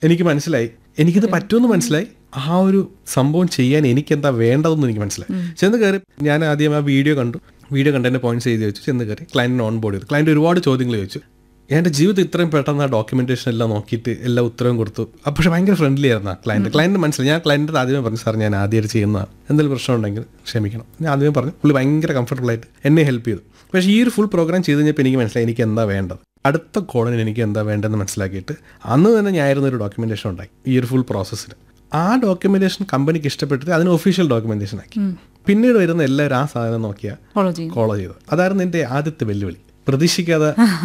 എനിക്ക് മനസ്സിലായി എനിക്കിത് പറ്റുമെന്ന് മനസ്സിലായി ആ ഒരു സംഭവം ചെയ്യാൻ എനിക്ക് എന്താ വേണ്ടതെന്ന് എനിക്ക് മനസ്സിലായി ചെന്ന് കയറി ഞാൻ ആദ്യം ആ വീഡിയോ കണ്ടു വീഡിയോ കണ്ടതിന്റെ പോയിന്റ്സ് എഴുതി വെച്ചു ചെന്ന് കയറി ക്ലയന്റിന് ഓൺ ബോർഡ് ചെയ്തു ക്ലയന്റ് ഒരുപാട് ചോദ്യങ്ങൾ ചോദിച്ചു എൻ്റെ ജീവിതം ഇത്രയും പെട്ടെന്ന് ആ ഡോക്യുമെന്റേഷൻ എല്ലാം നോക്കിയിട്ട് എല്ലാ ഉത്തരവും കൊടുത്തു അപ്പോൾ പക്ഷേ ഭയങ്കര ഫ്രണ്ട്ലി ആയിരുന്നു ആ ക്ലയന്റ് ക്ലയന്റ് മനസ്സിലായി ഞാൻ ക്ലയൻറ്റ് ആദ്യമേ പറഞ്ഞു സാർ ഞാൻ ആദ്യമായിട്ട് ചെയ്യുന്നതാണ് എന്തെങ്കിലും പ്രശ്നം ഉണ്ടെങ്കിൽ ക്ഷമിക്കണം ഞാൻ ആദ്യമേ പറഞ്ഞു പുള്ളി ഭയങ്കര കംഫർട്ടബിൾ ആയിട്ട് എന്നെ ഹെൽപ്പ് ചെയ്തു പക്ഷേ ഈ ഒരു ഫുൾ പ്രോഗ്രാം ചെയ്ത് കഴിഞ്ഞപ്പോൾ എനിക്ക് മനസ്സിലായി എനിക്ക് എന്താ വേണ്ടത് അടുത്ത കോളിന് എനിക്ക് എന്താ വേണ്ടതെന്ന് മനസ്സിലാക്കിയിട്ട് അന്ന് തന്നെ ഞാനായിരുന്നു ഒരു ഡോക്യുമെന്റേഷൻ ഉണ്ടായി ഈ ഒരു ഫുൾ പ്രോസസ്സിന് ആ ഡോക്യുമെന്റേഷൻ കമ്പനിക്ക് ഇഷ്ടപ്പെട്ടിട്ട് അതിന് ഒഫീഷ്യൽ ഡോക്യുമെന്റേഷൻ ആക്കി പിന്നീട് വരുന്ന എല്ലാവരും ആ സാധനം നോക്കിയാൽ ഫോളോ ചെയ്യും കോളോ ചെയ്തത് അതായിരുന്നു എൻ്റെ ആദ്യത്തെ വെല്ലുവിളി പ്രതീക്ഷിക്കാതെ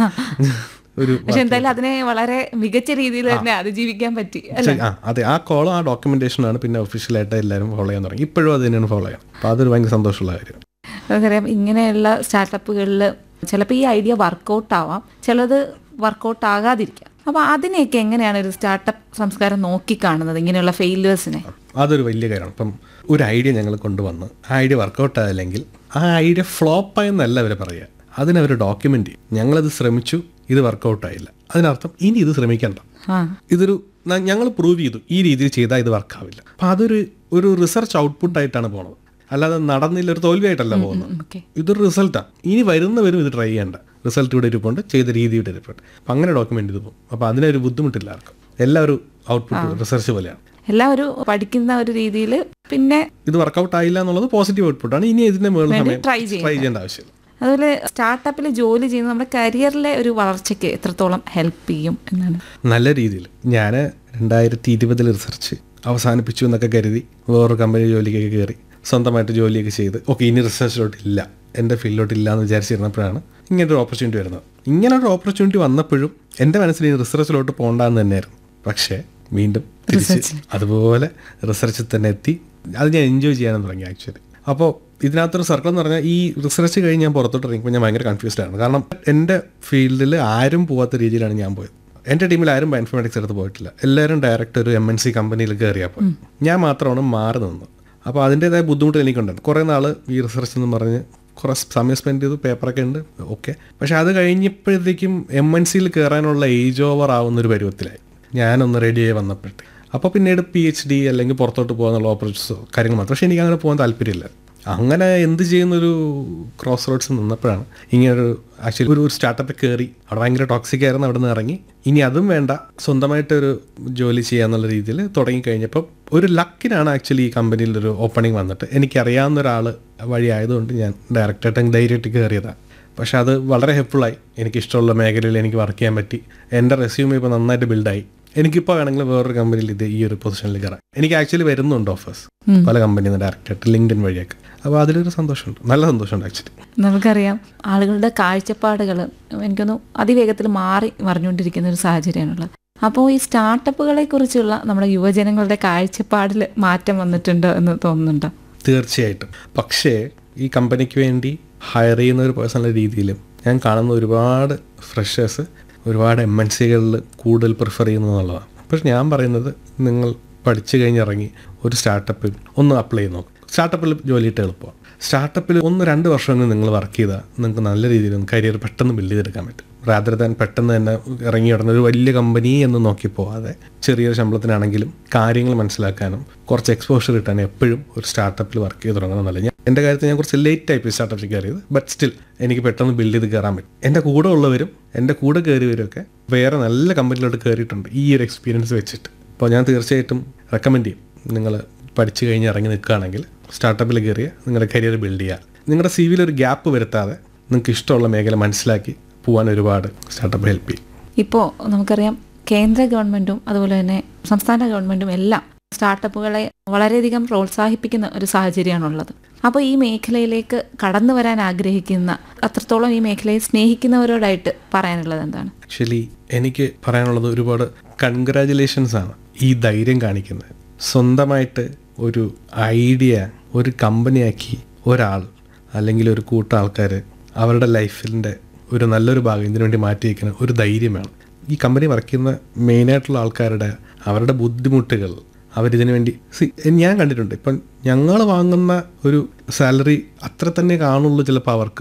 ഒരു പക്ഷെ എന്തായാലും അതിനെ വളരെ മികച്ച രീതിയിൽ തന്നെ അതിജീവിക്കാൻ പറ്റി അല്ലെ ആ അതെ ആ കോളും ആ ഡോക്യുമെന്റേഷനാണ് പിന്നെ ഒഫീഷ്യലായിട്ട് എല്ലാവരും ഫോളോ ചെയ്യാൻ തുടങ്ങി ഇപ്പോഴും അത് തന്നെയാണ് ഫോളോ ചെയ്യാൻ അപ്പോൾ അതൊരു ഭയങ്കര സന്തോഷമുള്ള കാര്യം നമുക്കറിയാം ഇങ്ങനെയുള്ള സ്റ്റാർട്ടപ്പുകളിൽ ചിലപ്പോൾ ഈ ഐഡിയ വർക്കൗട്ട് ആവാം ചിലത് വർക്കൗട്ട് ആകാതിരിക്കാം അപ്പോൾ അതിനെയൊക്കെ എങ്ങനെയാണ് ഒരു സ്റ്റാർട്ടപ്പ് സംസ്കാരം നോക്കിക്കാണുന്നത് ഇങ്ങനെയുള്ള ഫെയിലേഴ്സിനെ അതൊരു വലിയ കാര്യമാണ് ഇപ്പം ഒരു ഐഡിയ ഞങ്ങൾ കൊണ്ടുവന്ന് ആ ഐഡിയ വർക്കൗട്ട് ആയില്ലെങ്കിൽ ആ ഐഡിയ ഫ്ലോപ്പായെന്നല്ല അവർ പറയുക അതിനവർ ഡോക്യുമെന്റ് ചെയ്യും ഞങ്ങളത് ശ്രമിച്ചു ഇത് വർക്കൗട്ട് ആയില്ല അതിനർത്ഥം ഇനി ഇത് ശ്രമിക്കണ്ട ആ ഇതൊരു ഞങ്ങൾ പ്രൂവ് ചെയ്തു ഈ രീതിയിൽ ചെയ്താൽ ഇത് വർക്കാവില്ല അപ്പം അതൊരു ഒരു റിസർച്ച് ഔട്ട്പുട്ട് ആയിട്ടാണ് പോണത് അല്ലാതെ നടന്നില്ല ഒരു തോൽവിയായിട്ടല്ല പോകുന്നത് ഓക്കെ ഇതൊരു റിസൾട്ടാണ് ഇനി വരുന്നവരും ഇത് ട്രൈ ചെയ്യേണ്ട റിസൾട്ട് ഇവിടെ ഇരിപ്പുണ്ട് ചെയ്ത രീതി ഇവിടെ ഇരിപ്പുണ്ട് അപ്പം അങ്ങനെ ഡോക്യുമെന്റ് ചെയ്ത് പോകും അപ്പോൾ അതിനൊരു ബുദ്ധിമുട്ടില്ല ആർക്കും എല്ലാം ഒരു ഔട്ട്പുട്ട് റിസർച്ച് പോലെയാണ് എല്ലാം ഒരു പഠിക്കുന്ന ഒരു രീതിയിൽ പിന്നെ ഇത് വർക്കൗട്ട് ആയില്ല എന്നുള്ളത് പോസിറ്റീവ് ഔട്ട്പുട്ടാണ് ഇനി ഇതിന്റെ മുകളിൽ സമയം try ചെയ്യണ്ട. ട്രൈ ചെയ്യേണ്ട ആവശ്യമില്ല അതുപോലെ സ്റ്റാർട്ടപ്പിൽ ജോലി ചെയ്യുന്ന നമ്മുടെ കരിയറിലെ ഒരു വളർച്ചയ്ക്ക് എത്രത്തോളം ഹെൽപ്പ് ചെയ്യും എന്നാണ് നല്ല രീതിയിൽ ഞാൻ രണ്ടായിരത്തി ഇരുപതിൽ റിസർച്ച് അവസാനിപ്പിച്ചു എന്നൊക്കെ കരുതി വേറൊരു കമ്പനി ജോലിക്കൊക്കെ കയറി സ്വന്തമായിട്ട് ജോലിയൊക്കെ ചെയ്ത് ഓക്കെ ഇനി റിസർച്ചിലോട്ട് ഇല്ല എൻ്റെ ഫീൽഡിലോട്ട് ഇല്ല എന്ന് വിചാരിച്ചിരുന്നപ്പോഴാണ് ഇങ്ങനെ ഒരു ഓപ്പർച്യൂണിറ്റി വരുന്നത് ഇങ്ങനെ ഒരു ഓപ്പർച്യൂണിറ്റി വന്നപ്പോഴും എൻ്റെ മനസ്സിൽ ഈ റിസർച്ചിലോട്ട് പോകണ്ടെന്ന് തന്നെയായിരുന്നു പക്ഷേ വീണ്ടും തിരിച്ച് അതുപോലെ റിസർച്ചിൽ തന്നെ എത്തി അത് ഞാൻ എൻജോയ് ചെയ്യാനും തുടങ്ങി ആക്ച്വലി അപ്പോൾ ഇതിനകത്തൊരു സർക്കിൾ എന്ന് പറഞ്ഞാൽ ഈ റിസർച്ച് കഴിഞ്ഞ് ഞാൻ പുറത്തോട്ട് ഇറങ്ങിയപ്പോൾ ഞാൻ ഭയങ്കര കൺഫ്യൂസ്ഡ് ആണ് കാരണം എൻ്റെ ഫീൽഡിൽ ആരും പോകാത്ത രീതിയിലാണ് ഞാൻ പോയത് എൻ്റെ ടീമിൽ ആരും ബയോഇൻഫോർമാറ്റിക്സ് എടുത്ത് പോയിട്ടില്ല എല്ലാവരും ഡയറക്റ്റ് ഒരു എം എൻ സി കമ്പനിയിൽ കയറിയാൽ പോയി ഞാൻ മാത്രമാണ് മാറി നിന്നത് അപ്പോൾ അതിൻ്റെതായ ബുദ്ധിമുട്ട് എനിക്കുണ്ടായിരുന്നു കുറേ നാൾ ഈ റിസർച്ച് എന്ന് പറഞ്ഞ് കുറേ സമയം സ്പെൻഡ് ചെയ്തു പേപ്പറൊക്കെ ഉണ്ട് ഓക്കെ പക്ഷെ അത് കഴിഞ്ഞപ്പോഴത്തേക്കും എം എൻ സിയിൽ കയറാനുള്ള ഏജ് ഓവർ ആവുന്ന ഒരു പരുവത്തിലായി ഞാനൊന്ന് റെഡിയായി വന്നപ്പോഴത്തെ അപ്പോൾ പിന്നീട് പി എച്ച് ഡി അല്ലെങ്കിൽ പുറത്തോട്ട് പോകാനുള്ള ഓപ്പർച്യൂണിറ്റീസോ കാര്യങ്ങൾ മാത്രം പക്ഷേ എനിക്ക് അങ്ങനെ പോകാൻ താല്പര്യമില്ല അങ്ങനെ എന്ത് ചെയ്യുന്നൊരു ക്രോസ് റോഡ്സ് നിന്നപ്പോഴാണ് ഇങ്ങനൊരു ആക്ച്വലി ഒരു സ്റ്റാർട്ടപ്പിൽ കയറി അവിടെ ഭയങ്കര ടോക്സിക് ആയിരുന്നു അവിടെ നിന്ന് ഇറങ്ങി ഇനി അതും വേണ്ട സ്വന്തമായിട്ടൊരു ജോലി ചെയ്യാന്നുള്ള രീതിയിൽ തുടങ്ങി കഴിഞ്ഞപ്പോൾ ഒരു ലക്കിനാണ് ആക്ച്വലി ഈ കമ്പനിയിൽ ഒരു ഓപ്പണിംഗ് വന്നിട്ട് എനിക്കറിയാവുന്ന ഒരാൾ വഴി ആയതുകൊണ്ട് ഞാൻ ഡയറക്റ്റായിട്ട് ധൈര്യമായിട്ട് കയറിയതാണ് പക്ഷെ അത് വളരെ ഹെൽപ്ഫുള്ളായി എനിക്ക് ഇഷ്ടമുള്ള മേഖലയിൽ എനിക്ക് വർക്ക് ചെയ്യാൻ പറ്റി എൻ്റെ റെസ്യൂം ഇപ്പോൾ നന്നായിട്ട് ബിൽഡായി എനിക്കിപ്പോൾ വേണമെങ്കിൽ വേറൊരു കമ്പനിയിൽ ഇത് ഈ ഒരു പൊസിഷനിൽ കയറാം എനിക്ക് ആക്ച്വലി വരുന്നുണ്ട് ഓഫേഴ്സ് പല കമ്പനിയിൽ നിന്ന് ഡയറക്റ്റായിട്ട് ലിങ്ക്ഡിൻ വഴിയൊക്കെ അപ്പോൾ അതിലൊരു സന്തോഷമുണ്ട് നല്ല സന്തോഷമുണ്ട് ആക്ച്വലി നമുക്കറിയാം ആളുകളുടെ കാഴ്ചപ്പാടുകൾ എനിക്കൊന്ന് അതിവേഗത്തിൽ മാറി മറിഞ്ഞുകൊണ്ടിരിക്കുന്ന ഒരു സാഹചര്യമാണുള്ളത് അപ്പോൾ ഈ സ്റ്റാർട്ടപ്പുകളെ കുറിച്ചുള്ള നമ്മുടെ യുവജനങ്ങളുടെ കാഴ്ചപ്പാടിൽ മാറ്റം വന്നിട്ടുണ്ടോ എന്ന് തോന്നുന്നുണ്ടോ തീർച്ചയായിട്ടും പക്ഷേ ഈ കമ്പനിക്ക് വേണ്ടി ഹയർ ചെയ്യുന്ന ഒരു പേഴ്സണൽ രീതിയിലും ഞാൻ കാണുന്ന ഒരുപാട് ഫ്രഷേഴ്സ് ഒരുപാട് എം എൻ സികളിൽ കൂടുതൽ പ്രിഫർ ചെയ്യുന്നു എന്നുള്ളതാണ് പക്ഷെ ഞാൻ പറയുന്നത് നിങ്ങൾ പഠിച്ചു കഴിഞ്ഞിറങ്ങി ഒരു സ്റ്റാർട്ടപ്പിൽ ഒന്ന് അപ്ലൈ ചെയ്ത് നോക്കും സ്റ്റാർട്ടപ്പിൽ ജോലിയിട്ട് എളുപ്പമാണ് സ്റ്റാർട്ടപ്പിൽ ഒന്ന് രണ്ട് വർഷമെങ്കിലും നിങ്ങൾ വർക്ക് ചെയ്താൽ നിങ്ങൾക്ക് നല്ല രീതിയിൽ കരിയർ പെട്ടെന്ന് ബിൽഡ് ചെയ്തെടുക്കാൻ പറ്റും റാദർ ദാൻ പെട്ടെന്ന് തന്നെ ഇറങ്ങി കിടന്ന ഒരു വലിയ കമ്പനി എന്ന് നോക്കി പോവാതെ ചെറിയൊരു ശമ്പളത്തിനാണെങ്കിലും കാര്യങ്ങൾ മനസ്സിലാക്കാനും കുറച്ച് എക്സ്പോഷർ കിട്ടാനും എപ്പോഴും ഒരു സ്റ്റാർട്ടപ്പിൽ വർക്ക് ചെയ്ത് തുടങ്ങണം നല്ല ഞാൻ എൻ്റെ കാര്യത്തിൽ ഞാൻ കുറച്ച് ലേറ്റ് ടൈപ്പ് സ്റ്റാർട്ടപ്പിൽ കയറിയത് ബട്ട് സ്റ്റിൽ എനിക്ക് പെട്ടെന്ന് ബിൽഡ് ചെയ്ത് കയറാൻ പറ്റും എൻ്റെ കൂടെ ഉള്ളവരും എൻ്റെ കൂടെ കയറിയവരൊക്കെ വേറെ നല്ല കമ്പനിയിലോട്ട് കയറിയിട്ടുണ്ട് ഈ ഒരു എക്സ്പീരിയൻസ് വെച്ചിട്ട് അപ്പോൾ ഞാൻ തീർച്ചയായിട്ടും റെക്കമെൻഡ് ചെയ്യും നിങ്ങൾ പഠിച്ചു കഴിഞ്ഞ് ഇറങ്ങി നിൽക്കുകയാണെങ്കിൽ സ്റ്റാർട്ടപ്പിൽ കയറിയ നിങ്ങളുടെ കരിയർ ബിൽഡ് ചെയ്യുക നിങ്ങളുടെ സി വിയിൽ ഒരു ഗ്യാപ്പ് വരുത്താതെ നിങ്ങൾക്ക് ഇഷ്ടമുള്ള മേഖല മനസ്സിലാക്കി പോകാൻ ഒരുപാട് സ്റ്റാർട്ടപ്പ് ഹെൽപ്പ് ചെയ്യും ഇപ്പോൾ നമുക്കറിയാം കേന്ദ്ര ഗവൺമെൻറ്റും അതുപോലെ തന്നെ സംസ്ഥാന ഗവൺമെൻറ്റും എല്ലാം സ്റ്റാർട്ടപ്പുകളെ വളരെയധികം പ്രോത്സാഹിപ്പിക്കുന്ന ഒരു സാഹചര്യമാണുള്ളത് അപ്പോൾ ഈ മേഖലയിലേക്ക് കടന്നു വരാൻ ആഗ്രഹിക്കുന്ന അത്രത്തോളം ഈ മേഖലയെ സ്നേഹിക്കുന്നവരോടായിട്ട് പറയാനുള്ളത് എന്താണ് ആക്ച്വലി എനിക്ക് പറയാനുള്ളത് ഒരുപാട് കൺഗ്രാജുലേഷൻസ് ആണ് ഈ ധൈര്യം കാണിക്കുന്നത് സ്വന്തമായിട്ട് ഒരു ഐഡിയ ഒരു കമ്പനിയാക്കി ഒരാൾ അല്ലെങ്കിൽ ഒരു കൂട്ടം ആൾക്കാർ അവരുടെ ലൈഫിൻ്റെ ഒരു നല്ലൊരു ഭാഗം ഇതിനു വേണ്ടി മാറ്റി വയ്ക്കുന്ന ഒരു ധൈര്യം വേണം ഈ കമ്പനി വർക്ക് ചെയ്യുന്ന മെയിനായിട്ടുള്ള ആൾക്കാരുടെ അവരുടെ ബുദ്ധിമുട്ടുകൾ അവരിതിനു വേണ്ടി സി ഞാൻ കണ്ടിട്ടുണ്ട് ഇപ്പം ഞങ്ങൾ വാങ്ങുന്ന ഒരു സാലറി അത്ര തന്നെ കാണുള്ളൂ ചിലപ്പോൾ അവർക്ക്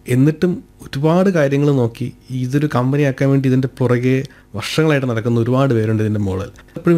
എന്നിട്ടും ഒരുപാട് കാര്യങ്ങൾ നോക്കി ഇതൊരു കമ്പനി ആക്കാൻ വേണ്ടി ഇതിൻ്റെ പുറകെ വർഷങ്ങളായിട്ട് നടക്കുന്ന ഒരുപാട് പേരുണ്ട് ഇതിൻ്റെ മുകളിൽ എപ്പോഴും